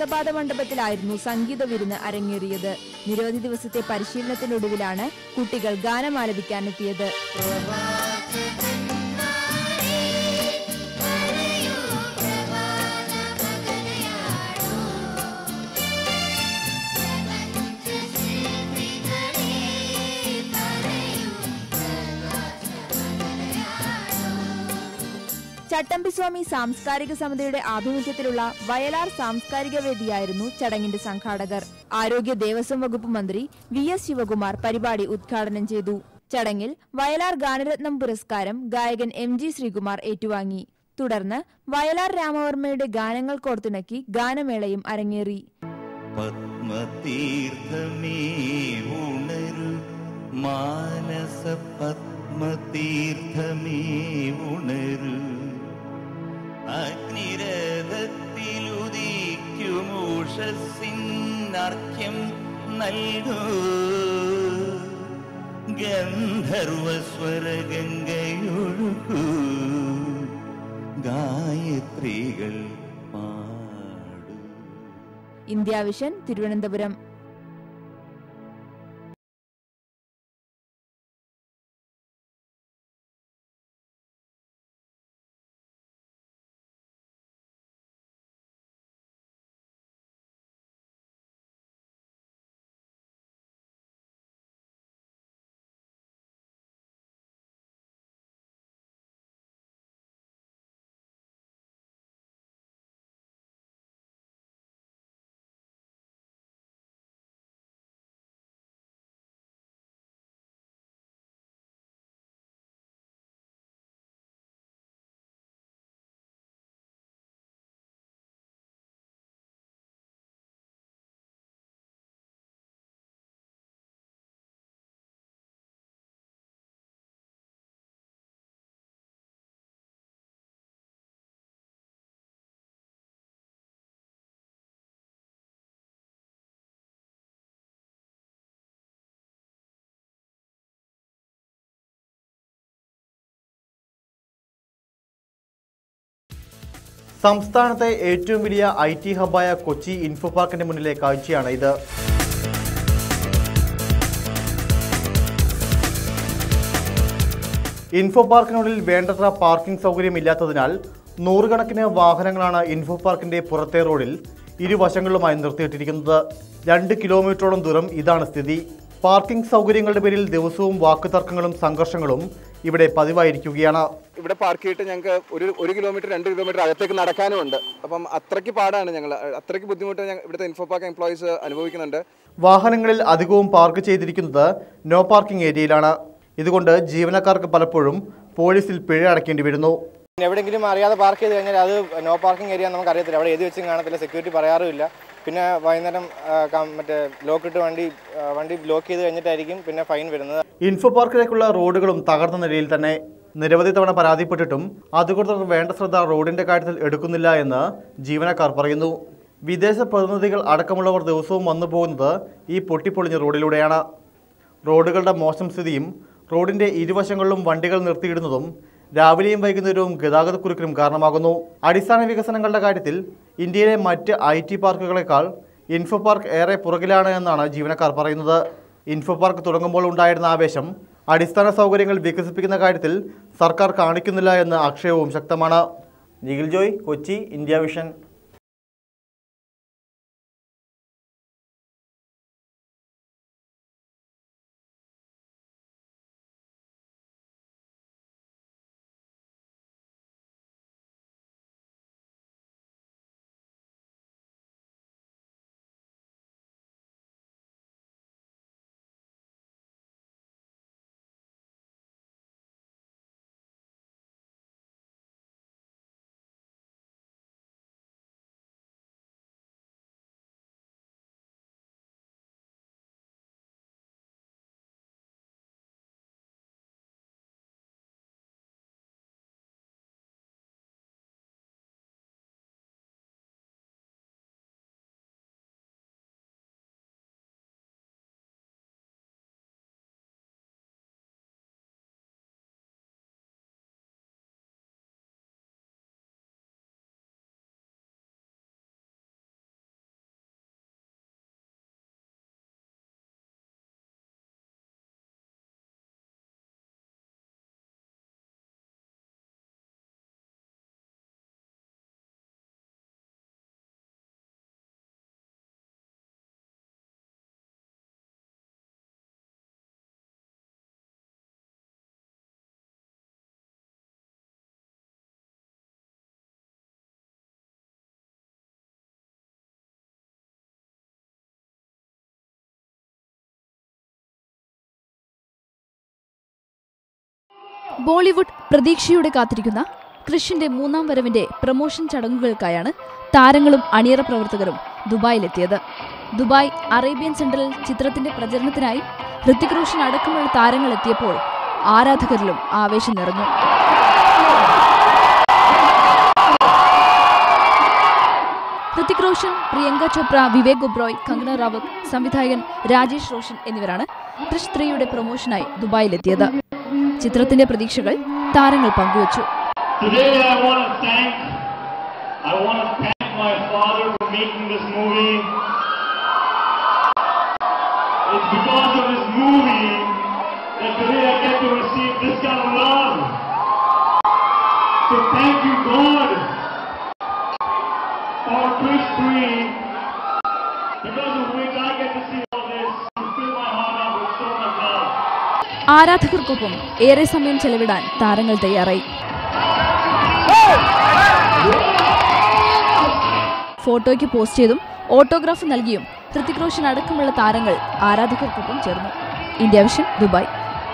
പ്രഭാതപാത മണ്ഡപത്തിലായിരുന്നു സംഗീത വിരുന്ന് അരങ്ങേറിയത് നിരവധി ദിവസത്തെ പരിശീലനത്തിനൊടുവിലാണ് കുട്ടികൾ ഗാനമാലപിക്കാനെത്തിയത് ചട്ടമ്പിസ്വാമി സാംസ്കാരിക സമിതിയുടെ ആഭിമുഖ്യത്തിലുള്ള വയലാർ സാംസ്കാരിക വേദിയായിരുന്നു ചടങ്ങിന്റെ സംഘാടകർ ആരോഗ്യ ദേവസ്വം വകുപ്പ് മന്ത്രി വി എസ് ശിവകുമാർ പരിപാടി ഉദ്ഘാടനം ചെയ്തു ചടങ്ങിൽ വയലാർ ഗാനരത്നം പുരസ്കാരം ഗായകൻ എം ജി ശ്രീകുമാർ ഏറ്റുവാങ്ങി തുടർന്ന് വയലാർ രാമവർമ്മയുടെ ഗാനങ്ങൾ കോർത്തിണക്കി ഗാനമേളയും അരങ്ങേറി പത്മതീർത്ഥമേ ഉണരു മാനസ പത്മതീർത്ഥമേ ഉണരു അഗ്നിരഥത്തിലുദിക്കുമൂഷസിന്നർഘ്യം നൽകൂ ഗന്ധർവസ്വരഗംഗയൊഴുകൂ ഗായത്രികൾ പാടൂ ഇന്ത്യ വിഷൻ തിരുവനന്തപുരം സംസ്ഥാനത്തെ ഏറ്റവും വലിയ ഐ ടി ഹബ്ബായ കൊച്ചി ഇൻഫോ പാർക്കിന്റെ മുന്നിലെ കാഴ്ചയാണ് ഇത് ഇൻഫോ പാർക്കിനുള്ളിൽ വേണ്ടത്ര പാർക്കിംഗ് സൗകര്യമില്ലാത്തതിനാൽ നൂറുകണക്കിന് വാഹനങ്ങളാണ് ഇൻഫോ പാർക്കിന്റെ പുറത്തെ റോഡിൽ ഇരുവശങ്ങളിലുമായി നിർത്തിയിട്ടിരിക്കുന്നത് രണ്ട് കിലോമീറ്ററോളം ദൂരം ഇതാണ് സ്ഥിതി പാർക്കിംഗ് സൗകര്യങ്ങളുടെ പേരിൽ ദിവസവും വാക്കുതർക്കങ്ങളും സംഘർഷങ്ങളും ഇവിടെ പതിവായിരിക്കുകയാണ് ഇവിടെ പാർക്ക് ചെയ്തിട്ട് ഞങ്ങൾക്ക് ഒരു ഒരു കിലോമീറ്റർ രണ്ട് കിലോമീറ്റർ അകത്തേക്ക് നടക്കാനും ഉണ്ട് അപ്പം അത്രയ്ക്ക് പാടാണ് ഞങ്ങൾ അത്രയ്ക്ക് ബുദ്ധിമുട്ട് ഞങ്ങൾ ഇവിടുത്തെ ഇൻഫോ പാർക്ക് എംപ്ലോയീസ് അനുഭവിക്കുന്നുണ്ട് വാഹനങ്ങളിൽ അധികവും പാർക്ക് ചെയ്തിരിക്കുന്നത് നോ പാർക്കിംഗ് ഏരിയയിലാണ് ഇതുകൊണ്ട് ജീവനക്കാർക്ക് പലപ്പോഴും പോലീസിൽ പിഴ അടയ്ക്കേണ്ടി വരുന്നു എവിടെയെങ്കിലും അറിയാതെ പാർക്ക് ചെയ്ത് കഴിഞ്ഞാൽ അത് നോ പാർക്കിംഗ് ഏരിയ നമുക്ക് അറിയത്തില്ല അവിടെ എഴുതി വെച്ചും കാണത്തില്ല സെക്യൂരിറ്റി പറയാറുമില്ല പിന്നെ വൈകുന്നേരം ആ, കം- മറ്റേ ലോക്ക് ഇട്ട് വണ്ടി ആ, വണ്ടി ബ്ലോക്ക് ചെയ്ത് കഴിഞ്ഞിട്ടായിരിക്കും പിന്നെ ഫൈൻ വരുന്നത് ഇൻഫോ പാർക്കിലേക്കുള്ള റോഡുകളും തകർന്ന നിലയിൽ തന്നെ നിരവധി തവണ പരാതിപ്പെട്ടിട്ടും അധികൃതർ വേണ്ട ശ്രദ്ധ റോഡിന്റെ കാര്യത്തിൽ എടുക്കുന്നില്ല എന്ന് ജീവനക്കാർ പറയുന്നു വിദേശ പ്രതിനിധികൾ അടക്കമുള്ളവർ ദിവസവും വന്നു പോകുന്നത് ഈ പൊട്ടിപ്പൊളിഞ്ഞ റോഡിലൂടെയാണ് റോഡുകളുടെ മോശം സ്ഥിതിയും റോഡിന്റെ ഇരുവശങ്ങളിലും വണ്ടികൾ നിർത്തിയിടുന്നതും രാവിലെയും വൈകുന്നേരവും ഗതാഗതക്കുരുക്കിനും കാരണമാകുന്നു അടിസ്ഥാന വികസനങ്ങളുടെ കാര്യത്തിൽ ഇന്ത്യയിലെ മറ്റ് ഐ ടി പാർക്കുകളെക്കാൾ ഇൻഫോ പാർക്ക് ഏറെ പുറകിലാണ് എന്നാണ് ജീവനക്കാർ പറയുന്നത് ഇൻഫോ പാർക്ക് തുടങ്ങുമ്പോൾ ഉണ്ടായിരുന്ന ആവേശം അടിസ്ഥാന സൗകര്യങ്ങൾ വികസിപ്പിക്കുന്ന കാര്യത്തിൽ സർക്കാർ കാണിക്കുന്നില്ല എന്ന ആക്ഷേപവും ശക്തമാണ് Nikhil Joy Kochi India Vision Bollywood പ്രതീക്ഷയോടെ കാത്തിരിക്കുന്ന കൃഷിന്റെ മൂന്നാം വരവിന്റെ പ്രമോഷൻ ചടങ്ങുകൾക്കായാണ് താരങ്ങളും അണിയറ പ്രവർത്തകരും ദുബായിലെത്തിയത് ദുബായ് അറേബ്യൻ സെന്ററിൽ ചിത്രത്തിന്റെ പ്രചരണത്തിനായി ഹൃത്തിക് റോഷൻ അടക്കമുള്ള താരങ്ങൾ എത്തിയപ്പോൾ ആരാധകരിലും ആവേശം നിറഞ്ഞു ഹൃത്തിക് റോഷൻ പ്രിയങ്ക ചോപ്ര വിവേക് ഒബ്രോയ് കങ്കണ റാവത്ത് സംവിധായകൻ രാജേഷ് റോഷൻ എന്നിവരാണ് ക്രിഷ് ത്രീയുടെ പ്രൊമോഷനായി ദുബായിലെത്തിയത് ചിത്രത്തിന്റെ പ്രതീക്ഷകൾ താരങ്ങൾ പങ്കുവച്ചു Today I want to thank I want to thank my father for making this movie. It's because of this movie that today I get to receive this kind of love. So thank you God for Krish 3 because of which I get to see all this and fill my heart up with so much love. ആരാധകർക്കൊപ്പം ഏറെ സമയം ചെലവിടാൻ താരങ്ങൾ തയ്യാറായി ഫോട്ടോയ്ക്ക് post ചെയ്തും autograph നൽകിയും ഹൃത്തിക് റോഷൻ അടക്കമുള്ള താരങ്ങൾ ആരാധകർക്കൊപ്പം ചേർന്നു India vision Dubai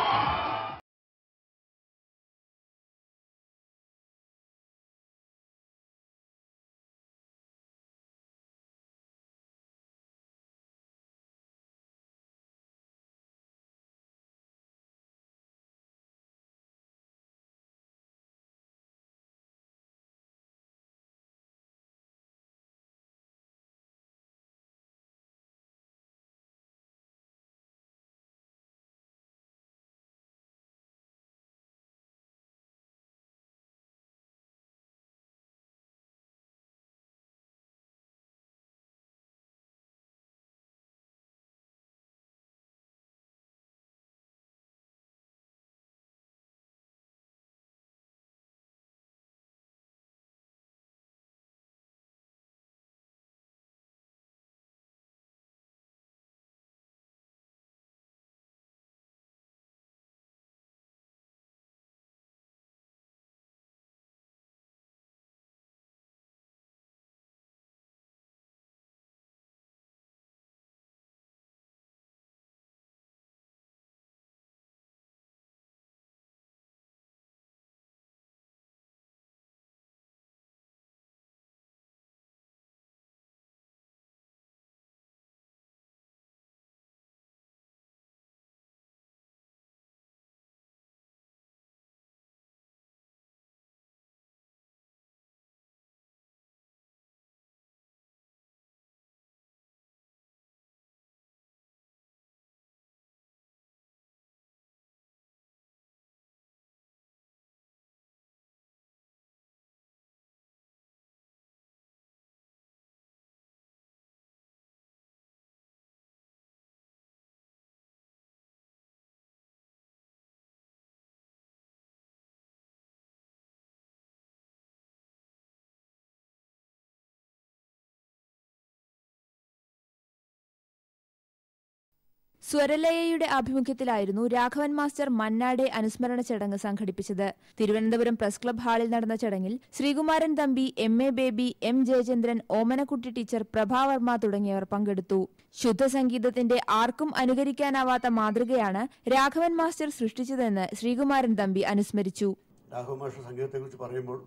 സ്വരലയയുടെ ആഭിമുഖ്യത്തിലായിരുന്നു Raghavan master മന്നാടെ അനുസ്മരണ ചടങ്ങ് സംഘടിപ്പിച്ചത് തിരുവനന്തപുരം പ്രസ് ക്ലബ് ഹാളിൽ നടന്ന ചടങ്ങിൽ Sreekumaran Thampi M A baby M Jayachandran Omanakutty teacher Prabha Varma തുടങ്ങിയവർ പങ്കെടുത്തു ശുദ്ധസംഗീതത്തിന്റെ ആർക്കും അനുകരിക്കാനാവാത്ത മാതൃകയാണ് രാഘവൻ മാസ്റ്റർ സൃഷ്ടിച്ചതെന്ന് ശ്രീകുമാരൻ തമ്പി അനുസ്മരിച്ചു രാഘവമാഷ സംഗീതത്തെക്കുറിച്ച് പറയുമ്പോൾ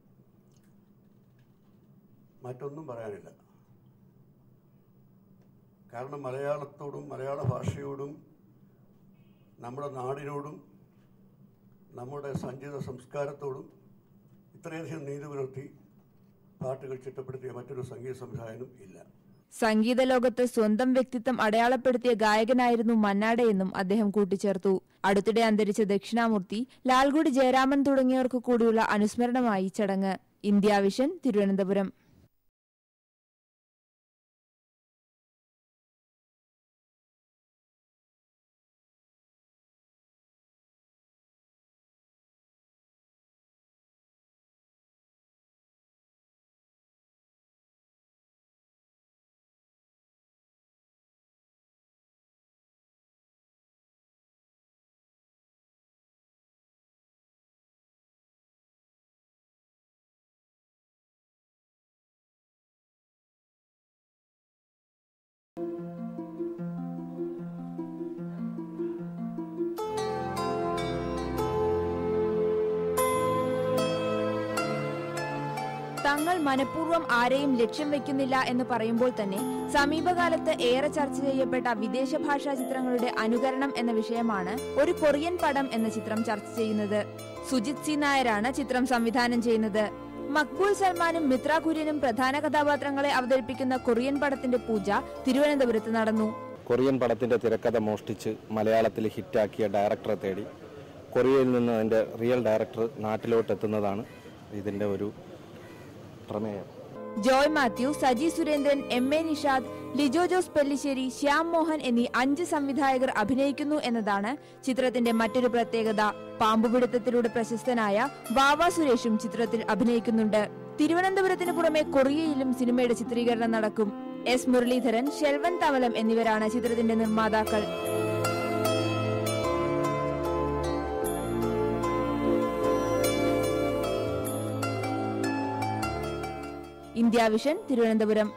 മറ്റൊന്നും പറയാനില്ല കാരണം മലയാളത്തോടും മലയാള ഭാഷയോടും നമ്മുടെ നാടിനോടും നമ്മുടെ സംഗീത സംസ്കാരത്തോടും ഇത്രയധികം നീതി പുലർത്തി പാട്ടുകൾ ചിട്ടപ്പെടുത്തിയ മറ്റൊരു സംഗീത സംവിധായകനും ഇല്ല സംഗീത ലോകത്ത് സ്വന്തം വ്യക്തിത്വം അടയാളപ്പെടുത്തിയ ഗായകനായിരുന്നു മന്നാടെയെന്നും അദ്ദേഹം കൂട്ടിച്ചേർത്തു അടുത്തിടെ അന്തരിച്ച ദക്ഷിണാമൂർത്തി ലാൽഗുഡി ജയരാമൻ തുടങ്ങിയവർക്ക് കൂടിയുള്ള അനുസ്മരണമായി ചടങ്ങ് ഇന്ത്യ വിഷൻ തിരുവനന്തപുരം തങ്ങൾ മനഃപൂർവ്വം ആരെയും ലക്ഷ്യം വെക്കുന്നില്ല എന്ന് പറയുമ്പോൾ തന്നെ സമീപകാലത്ത് ഏറെ ചർച്ച ചെയ്യപ്പെട്ട വിദേശ ഭാഷാ ചിത്രങ്ങളുടെ അനുകരണം എന്ന വിഷയമാണ് ഒരു കൊറിയൻ പടം എന്ന ചിത്രം ചർച്ച ചെയ്യുന്നത് സുജിത് സി നായരാണ് ചിത്രം സംവിധാനം ചെയ്യുന്നത് മക്ബൂൽ സൽമാനും മിത്ര കുര്യനും പ്രധാന കഥാപാത്രങ്ങളെ അവതരിപ്പിക്കുന്ന കൊറിയൻ പടത്തിന്റെ പൂജ തിരുവനന്തപുരത്ത് നടന്നു കൊറിയൻ പടത്തിൻ്റെ തിരക്കഥ മോഷ്ടിച്ച് മലയാളത്തിൽ ഹിറ്റാക്കിയ ഡയറക്ടറെ തേടി കൊറിയയിൽ നിന്ന് അതിൻ്റെ റിയൽ ഡയറക്ടർ നാട്ടിലോട്ട് എത്തുന്നതാണ് ഇതിൻ്റെ ഒരു പ്രമേയം ജോയ് മാത്യു സജി സുരേന്ദ്രൻ എം എ നിഷാദ് ലിജോ ജോസ് പെല്ലിശ്ശേരി ശ്യാം മോഹൻ എന്നീ അഞ്ച് സംവിധായകർ അഭിനയിക്കുന്നു എന്നതാണ് ചിത്രത്തിന്റെ മറ്റൊരു പ്രത്യേകത പാമ്പുപിടുത്തത്തിലൂടെ പ്രശസ്തനായ വാവ സുരേഷും ചിത്രത്തിൽ അഭിനയിക്കുന്നുണ്ട് തിരുവനന്തപുരത്തിന് പുറമെ കൊറിയയിലും സിനിമയുടെ ചിത്രീകരണം നടക്കും എസ് മുരളീധരൻ ഷെൽവൻ തമലം എന്നിവരാണ് ചിത്രത്തിന്റെ നിർമ്മാതാക്കൾ ഇന്ത്യ വിഷൻ തിരുവനന്തപുരം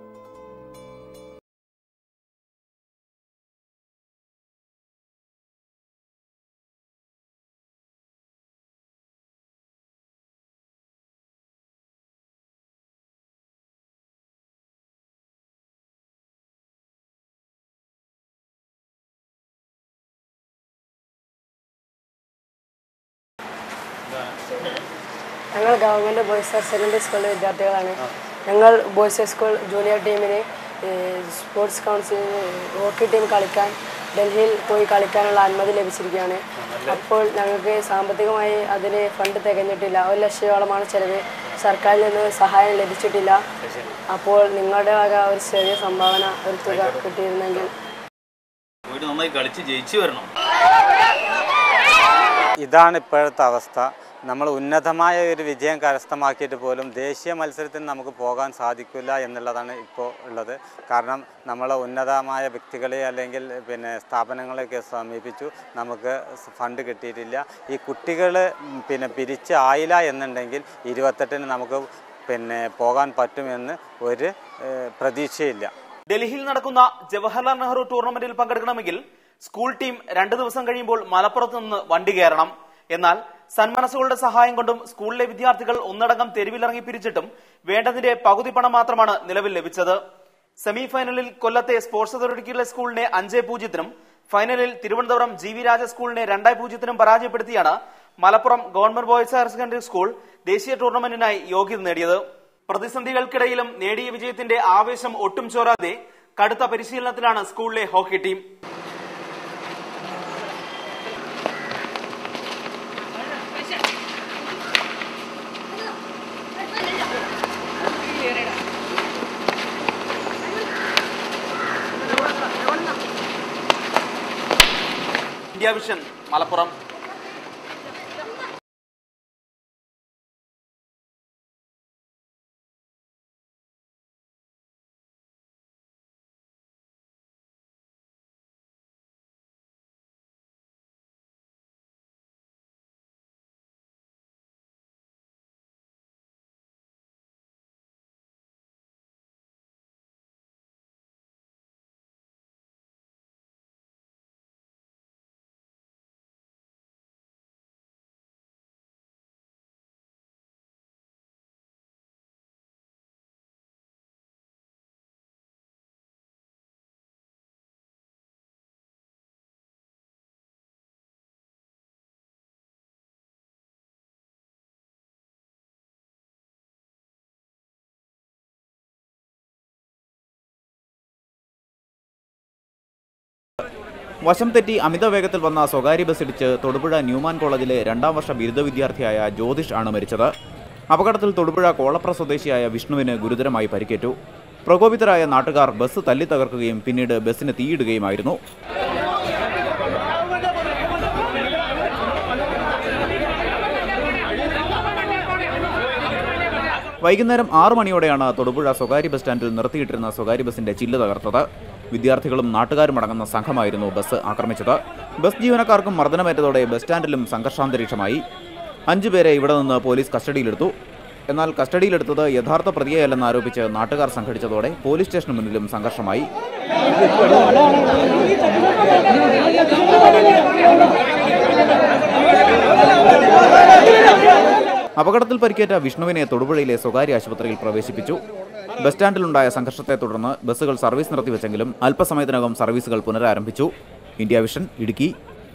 ഞങ്ങൾ ഗവൺമെൻറ് ബോയ്സ് ഹയർ സെക്കൻഡറി സ്കൂളിലെ വിദ്യാർത്ഥികളാണ് ഞങ്ങൾ ബോയ്സ് ഹൈ സ്കൂൾ ജൂനിയർ ടീമിന് ഏഹ്, സ്പോർട്സ് കൗൺസിൽ ഹോക്കി ടീം കളിക്കാൻ ഡൽഹിയിൽ പോയി കളിക്കാനുള്ള അനുമതി ലഭിച്ചിരിക്കുകയാണ് അപ്പോൾ ഞങ്ങൾക്ക് സാമ്പത്തികമായി അതിന് ഫണ്ട് തികഞ്ഞിട്ടില്ല ഒരു ലക്ഷത്തോളമാണ് ചിലവ് സർക്കാരിൽ നിന്ന് സഹായം ലഭിച്ചിട്ടില്ല അപ്പോൾ നിങ്ങളുടെ വക ഒരു ചെറിയ സംഭാവന ഒരു തുക കിട്ടിയിരുന്നെങ്കിൽ പോയിട്ട് നന്നായി കളിച്ച് ജയിച്ചു വരണം ഇതാണ് ഇപ്പോഴത്തെ അവസ്ഥ നമ്മൾ ഉന്നതമായ ഒരു വിജയം കരസ്ഥമാക്കിയിട്ട് പോലും ദേശീയ മത്സരത്തിന് നമുക്ക് പോകാൻ സാധിക്കില്ല എന്നുള്ളതാണ് ഇപ്പോൾ ഉള്ളത് കാരണം നമ്മൾ ഉന്നതമായ വ്യക്തികളെ അല്ലെങ്കിൽ പിന്നെ സ്ഥാപനങ്ങളെയൊക്കെ സമീപിച്ചു നമുക്ക് ഫണ്ട് കിട്ടിയിട്ടില്ല ഈ കുട്ടികൾ പിന്നെ പിരിച്ച് ആയില്ല എന്നുണ്ടെങ്കിൽ ഇരുപത്തെട്ടിന് നമുക്ക് പിന്നെ പോകാൻ പറ്റുമെന്ന് ഒരു ഏഹ്, പ്രതീക്ഷയില്ല ഡൽഹിയിൽ നടക്കുന്ന ജവഹർലാൽ നെഹ്റു ടൂർണമെന്റിൽ പങ്കെടുക്കണമെങ്കിൽ സ്കൂൾ ടീം രണ്ടു ദിവസം കഴിയുമ്പോൾ മലപ്പുറത്ത് നിന്ന് വണ്ടി കയറണം എന്നാൽ സന്മനസ്സുകളുടെ സഹായം കൊണ്ടും സ്കൂളിലെ വിദ്യാർത്ഥികൾ ഒന്നടങ്കം തെരുവിലിറങ്ങി പിരിച്ചിട്ടും വേണ്ടതിന്റെ പകുതി പണം മാത്രമാണ് നിലവിൽ ലഭിച്ചത് സെമി ഫൈനലിൽ കൊല്ലത്തെ സ്പോർട്സ് അതോറിറ്റിക്കുള്ള സ്കൂളിനെ അഞ്ചേ പൂജ്യത്തിനും ഫൈനലിൽ തിരുവനന്തപുരം ജി വി രാജ സ്കൂളിനെ രണ്ടേ പൂജ്യത്തിനും പരാജയപ്പെടുത്തിയാണ് Malappuram government boys higher secondary school ദേശീയ ടൂർണമെന്റിനായി യോഗ്യത നേടിയത് പ്രതിസന്ധികൾക്കിടയിലും നേടിയ വിജയത്തിന്റെ ആവേശം ഒട്ടും ചോരാതെ കടുത്ത പരിശീലനത്തിലാണ് സ്കൂളിലെ hockey team India Vision Malappuram വശം തെറ്റി അമിത വേഗത്തിൽ വന്ന സ്വകാര്യ ബസ് ഇടിച്ച് തൊടുപുഴ ന്യൂമാൻ കോളേജിലെ രണ്ടാം വർഷ ബിരുദ വിദ്യാർത്ഥിയായ ജ്യോതിഷ് ആണ് മരിച്ചത് അപകടത്തിൽ തൊടുപുഴ കോളപ്ര സ്വദേശിയായ വിഷ്ണുവിന് ഗുരുതരമായി പരിക്കേറ്റു പ്രകോപിതരായ നാട്ടുകാർ ബസ് തല്ലി തകർക്കുകയും പിന്നീട് ബസ്സിന് തീയിടുകയുമായിരുന്നു വൈകുന്നേരം ആറ് മണിയോടെയാണ് തൊടുപുഴ സ്വകാര്യ ബസ് സ്റ്റാൻഡിൽ നിർത്തിയിട്ടിരുന്ന സ്വകാര്യ ബസിന്റെ ചില്ല് തകർത്തത് വിദ്യാർത്ഥികളും നാട്ടുകാരും അടങ്ങുന്ന സംഘമായിരുന്നു ബസ് ആക്രമിച്ചത് ബസ് ജീവനക്കാർക്കും മർദ്ദനമേറ്റതോടെ ബസ് സ്റ്റാൻഡിലും സംഘർഷാന്തരീക്ഷമായി അഞ്ചു പേരെ ഇവിടെ നിന്ന് പോലീസ് കസ്റ്റഡിയിലെടുത്തു എന്നാൽ കസ്റ്റഡിയിലെടുത്തത് യഥാർത്ഥ പ്രതിയെയല്ലെന്ന് ആരോപിച്ച് നാട്ടുകാർ സംഘടിച്ചതോടെ പോലീസ് സ്റ്റേഷന് മുന്നിലും സംഘർഷമായി അപകടത്തിൽ പരിക്കേറ്റ വിഷ്ണുവിനെ തൊടുപുഴയിലെ സ്വകാര്യ ആശുപത്രിയിൽ പ്രവേശിപ്പിച്ചു ബസ് സ്റ്റാൻഡിലുണ്ടായ സംഘർഷത്തെ തുടർന്ന് ബസ്സുകൾ സർവീസ് നിർത്തിവെച്ചെങ്കിലും അല്പസമയത്തിനകം സർവീസുകൾ പുനരാരംഭിച്ചു ഇന്ത്യ വിഷൻ ഇടുക്കി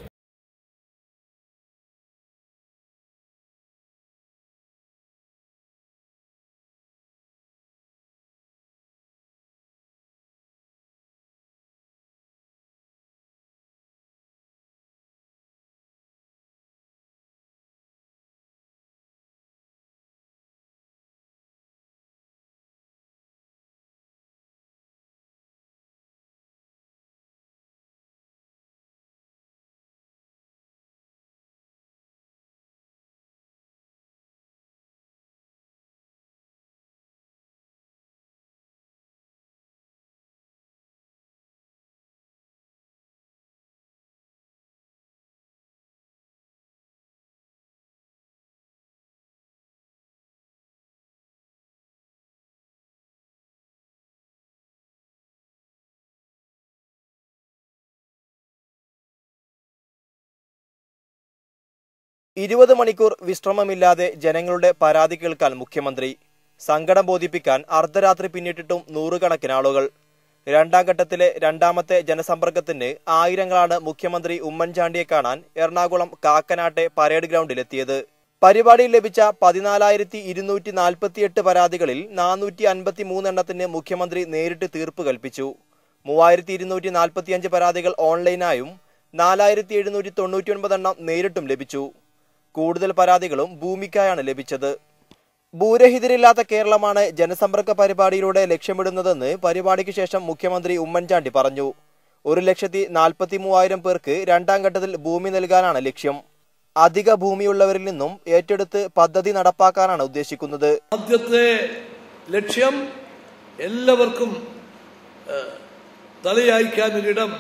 ഇരുപത് മണിക്കൂർ വിശ്രമമില്ലാതെ ജനങ്ങളുടെ പരാതി കേൾക്കാൻ മുഖ്യമന്ത്രി സങ്കടം ബോധിപ്പിക്കാൻ അർദ്ധരാത്രി പിന്നിട്ടിട്ടും നൂറുകണക്കിന് ആളുകൾ രണ്ടാം ഘട്ടത്തിലെ രണ്ടാമത്തെ ജനസമ്പർക്കത്തിന് ആയിരങ്ങളാണ് മുഖ്യമന്ത്രി ഉമ്മൻചാണ്ടിയെ കാണാൻ എറണാകുളം കാക്കനാട്ടെ പരേഡ് ഗ്രൗണ്ടിലെത്തിയത് പരിപാടിയിൽ ലഭിച്ച പതിനാലായിരത്തി ഇരുന്നൂറ്റി നാൽപ്പത്തിയെട്ട് പരാതികളിൽ നാനൂറ്റി അൻപത്തി മൂന്നെണ്ണത്തിന് മുഖ്യമന്ത്രി നേരിട്ട് തീർപ്പ് കൽപ്പിച്ചു മൂവായിരത്തി ഇരുന്നൂറ്റി നാൽപ്പത്തിയഞ്ച് പരാതികൾ ഓൺലൈനായും നാലായിരത്തി എഴുന്നൂറ്റി തൊണ്ണൂറ്റി ഒൻപത് എണ്ണം നേരിട്ടും ലഭിച്ചു കൂടുതൽ പരാതികളും ഭൂമിക്കായാണ് ലഭിച്ചത് ഭൂരഹിതരില്ലാത്ത കേരളമാണ് ജനസമ്പർക്ക പരിപാടിയിലൂടെ ലക്ഷ്യമിടുന്നതെന്ന് പരിപാടിക്ക് ശേഷം മുഖ്യമന്ത്രി ഉമ്മൻചാണ്ടി പറഞ്ഞു ഒരു ലക്ഷത്തി നാൽപ്പത്തി മൂവായിരം പേർക്ക് രണ്ടാം ഘട്ടത്തിൽ ഭൂമി നൽകാനാണ് ലക്ഷ്യം അധിക ഭൂമിയുള്ളവരിൽ നിന്നും ഏറ്റെടുത്ത് പദ്ധതി നടപ്പാക്കാനാണ് ഉദ്ദേശിക്കുന്നത് ആദ്യത്തെ ലക്ഷ്യം എല്ലാവർക്കും ഏഹ്, തലയായിക്കാനൊരിടം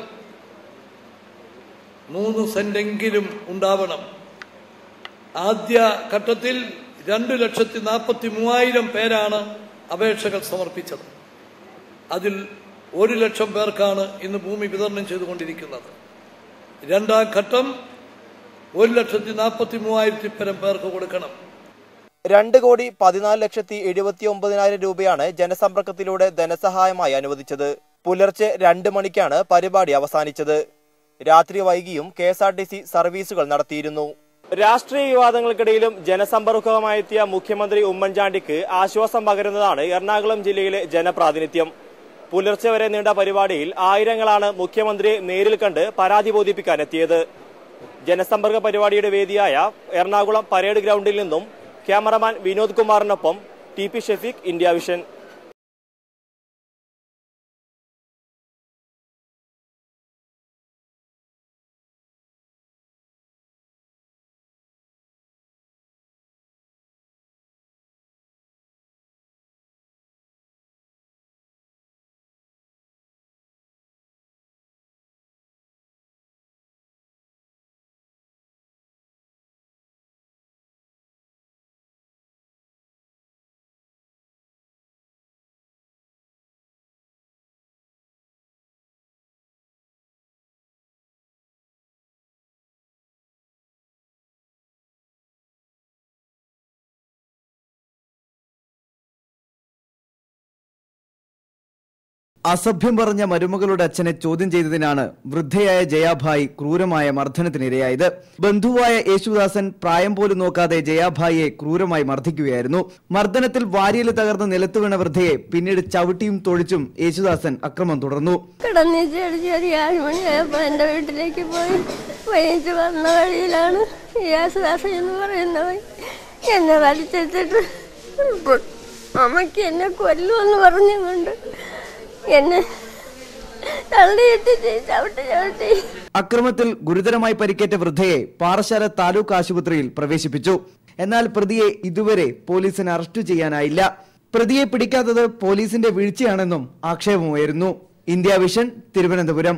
മൂന്ന് സെന്റെങ്കിലും ഉണ്ടാവണം ആദ്യ ഘട്ടത്തിൽ രണ്ട് ലക്ഷത്തി നാൽപ്പത്തി മൂവായിരം പേരാണ് അപേക്ഷകൾ സമർപ്പിച്ചത് അതിൽ ഒരു ലക്ഷം പേർക്കാണ് ഇന്ന് ഭൂമി വിതരണം ചെയ്തുകൊണ്ടിരിക്കുന്നത് രണ്ടാം ഘട്ടം ഒരു ലക്ഷത്തി നാൽപ്പത്തി മൂവായിരത്തി പരം പേർക്ക് കൊടുക്കണം രണ്ട് കോടി പതിനാല് ലക്ഷത്തി എഴുപത്തി ഒമ്പതിനായിരം രൂപയാണ് ജനസമ്പർക്കത്തിലൂടെ ധനസഹായമായി അനുവദിച്ചത് പുലർച്ചെ രണ്ട് മണിക്കാണ് പരിപാടി അവസാനിച്ചത് രാത്രി വൈകിയും K S R T C സർവീസുകൾ നടത്തിയിരുന്നു രാഷ്ട്രീയ വിവാദങ്ങൾക്കിടയിലും ജനസമ്പർക്കവുമായെത്തിയ മുഖ്യമന്ത്രി ഉമ്മൻചാണ്ടിക്ക് ആശ്വാസം പകരുന്നതാണ് എറണാകുളം ജില്ലയിലെ ജനപ്രാതിനിധ്യം പുലർച്ചെ വരെ നീണ്ട പരിപാടിയിൽ ആയിരങ്ങളാണ് മുഖ്യമന്ത്രിയെ നേരിൽ കണ്ട് പരാതി ബോധിപ്പിക്കാൻ എത്തിയത് ജനസമ്പർക്ക പരിപാടിയുടെ വേദിയായ എറണാകുളം പരേഡ് ഗ്രൗണ്ടിൽ നിന്നും ക്യാമറമാൻ വിനോദ് കുമാറിനൊപ്പം T P Shefeeq India Vision അസഭ്യം പറഞ്ഞ മരുമകളുടെ അച്ഛനെ ചോദ്യം ചെയ്തതിനാണ് വൃദ്ധയായ ജയാഭായ് ക്രൂരമായ മർദ്ദനത്തിനിരയായത് ബന്ധുവായ യേശുദാസൻ പ്രായം പോലും നോക്കാതെ ജയാഭായിയെ ക്രൂരമായി മർദ്ദിക്കുകയായിരുന്നു മർദ്ദനത്തിൽ വാരിയല് തകർന്ന് നിലത്ത് വീണ വൃദ്ധയെ പിന്നീട് ചവിട്ടിയും തൊഴിച്ചും യേശുദാസൻ അക്രമം തുടർന്നു കിടന്ന് ചെറിയ ഒരു ഏഴ് മണിയായപ്പോൾ എൻ്റെ വീട്ടിലേക്ക് പോയി വൈകിട്ട് വന്ന വഴിയിലാണ് യേശുദാസൻ എന്ന് പറയുന്നവൻ എന്നെ വലിച്ചെടുത്തിട്ട് അമ്മയ്ക്ക് എന്നെ കൊല്ലുമെന്ന് പറഞ്ഞുകൊണ്ട് എന്നെ തള്ളിയിട്ടിട്ട് ചവിട്ടി ചവിട്ടി അക്രമത്തിൽ ഗുരുതരമായി പരിക്കേറ്റ വൃദ്ധയെ പാറശാല താലൂക്ക് ആശുപത്രിയിൽ പ്രവേശിപ്പിച്ചു എന്നാൽ പ്രതിയെ ഇതുവരെ പോലീസിന് അറസ്റ്റ് ചെയ്യാനായില്ല പ്രതിയെ പിടിക്കാത്തത് പോലീസിന്റെ വീഴ്ചയാണെന്നും ആക്ഷേപമുയരുന്നു ഇന്ത്യ വിഷൻ തിരുവനന്തപുരം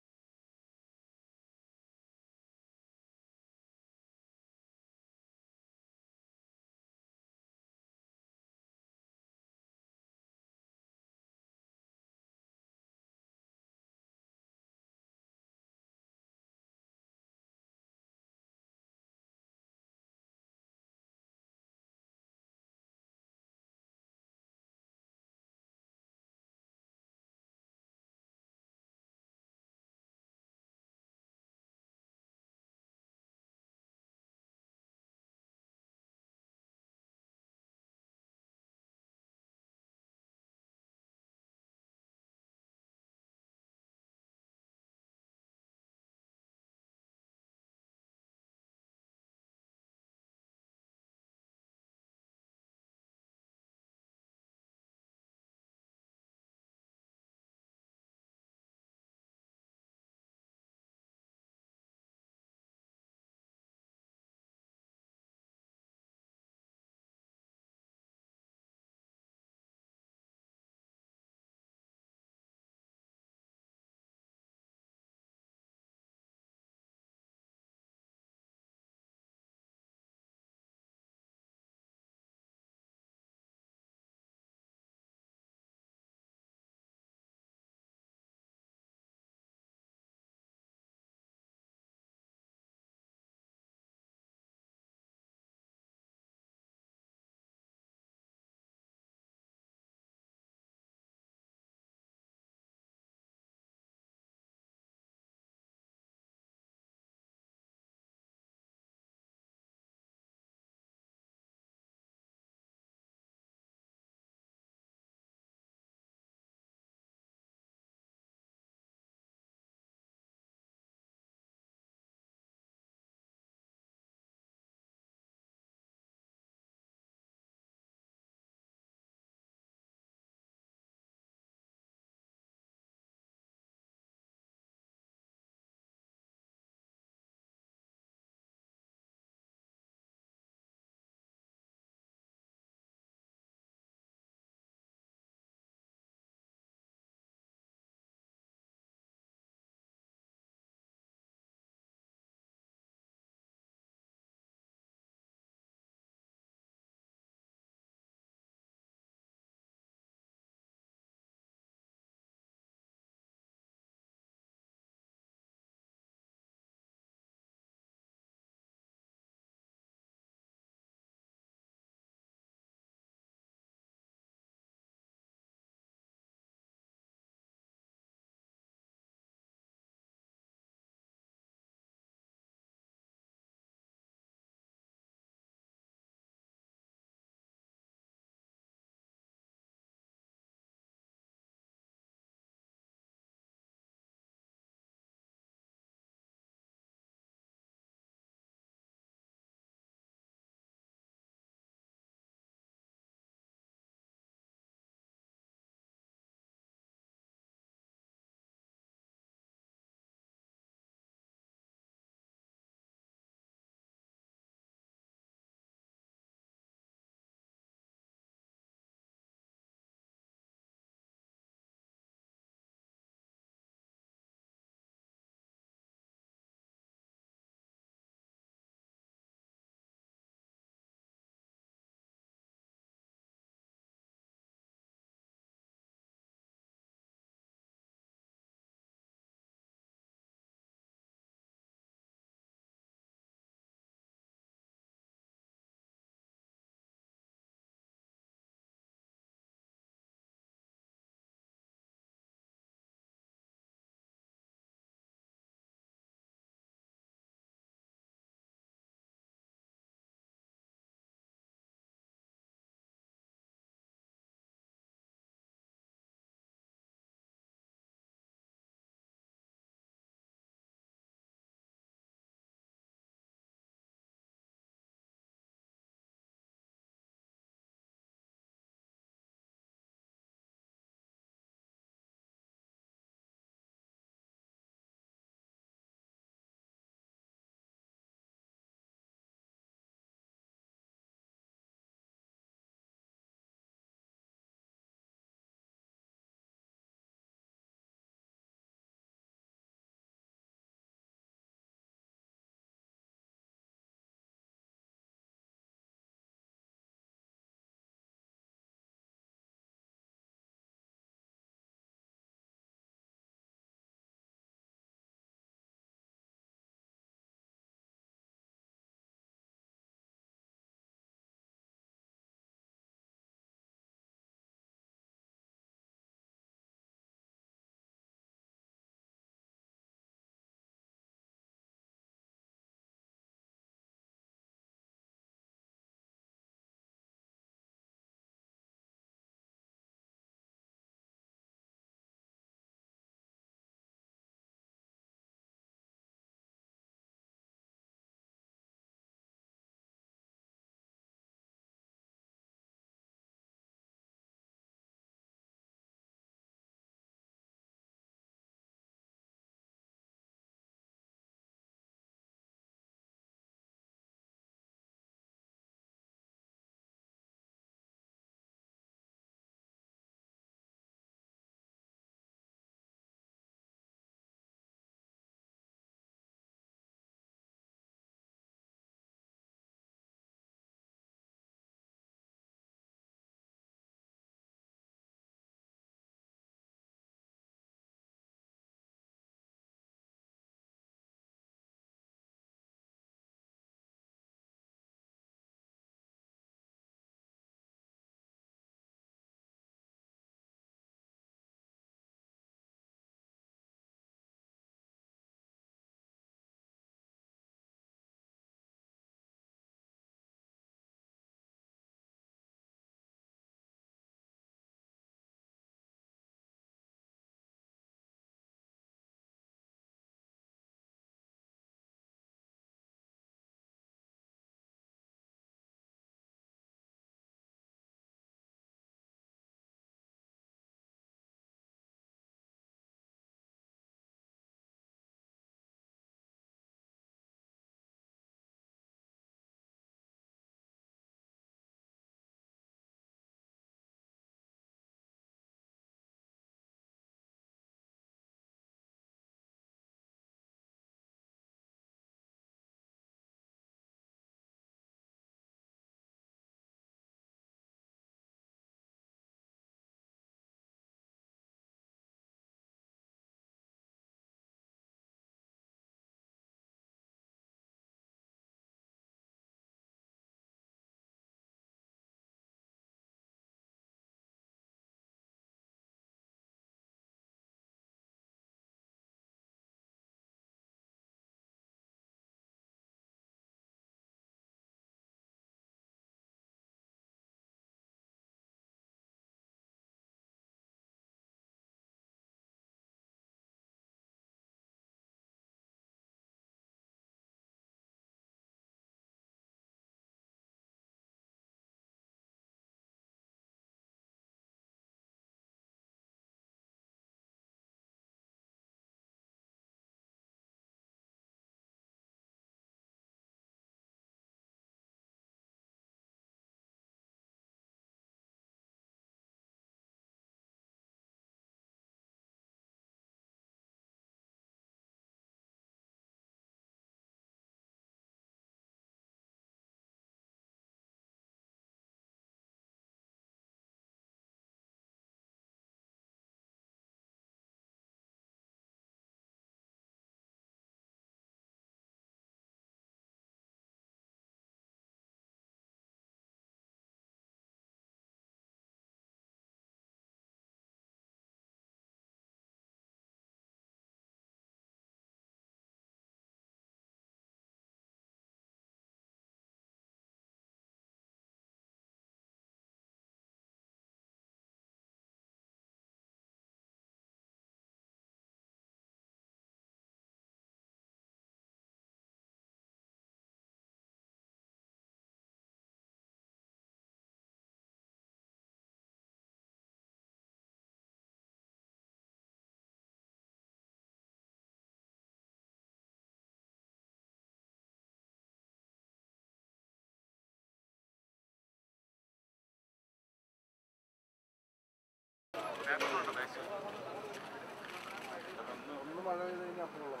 ഒന്ന് മഴ പെയ്ത് കഴിഞ്ഞാൽ അപ്പുറമുള്ള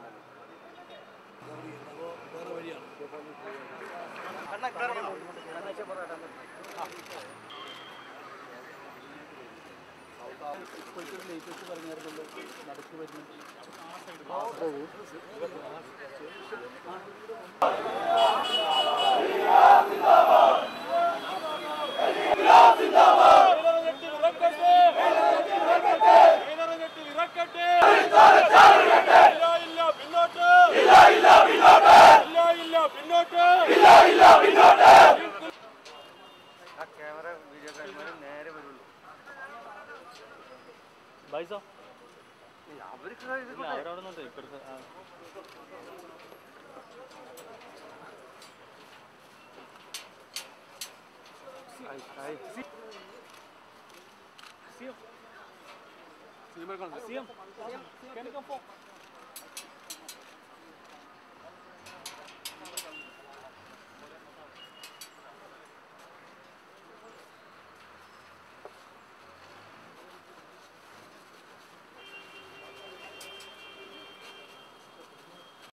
വേറെ വഴിയാണ് ഇപ്പോഴത്തെ ലേറ്റസ്റ്റ് പറഞ്ഞായിരുന്നല്ലോ നടത്തി വരുന്നുണ്ട് CM, can you come for?